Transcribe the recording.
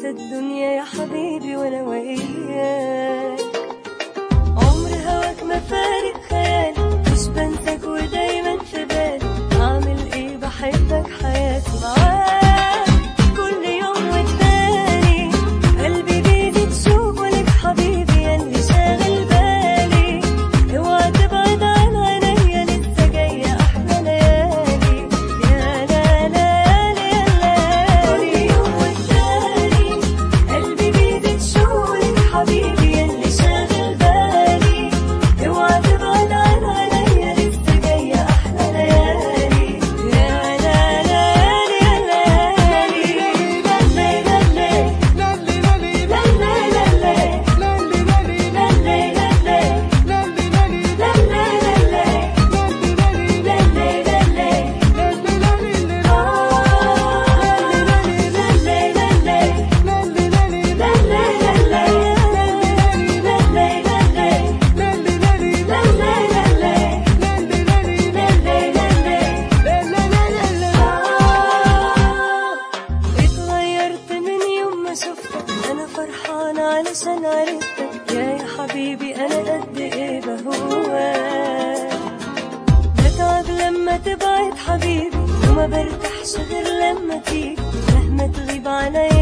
الدنيا يا حبيبي وانا وياك عمر هواك ما فارق خيالي مش بنساك ودايما في بالي اعمل ايه بحبك حياتي معاك كل يوم والتاني قلبي بيزيد شوق ولك حبيبي ياللي شاغل بالي اوعى تبعد عن عينيا لسه جاية احلى ليالي يا لا ليالي يا ليالي كل يوم والتاني قلبي بيزيد شوق ولك حبيبي ياللي شاغل بالي اوعى تبعد عن عينيا لسه جاية احلى ليالي يا لا ليالي يا ليالي لا ليالي لا اتغيرت من يوم ما شفتك انا فرحانة علشان عرفتك يا يا حبيبي انا قد ايه بهواك بتعب لما تبعد حبيبي وما برتاحش غير لما تيجي مهما تغيب عليا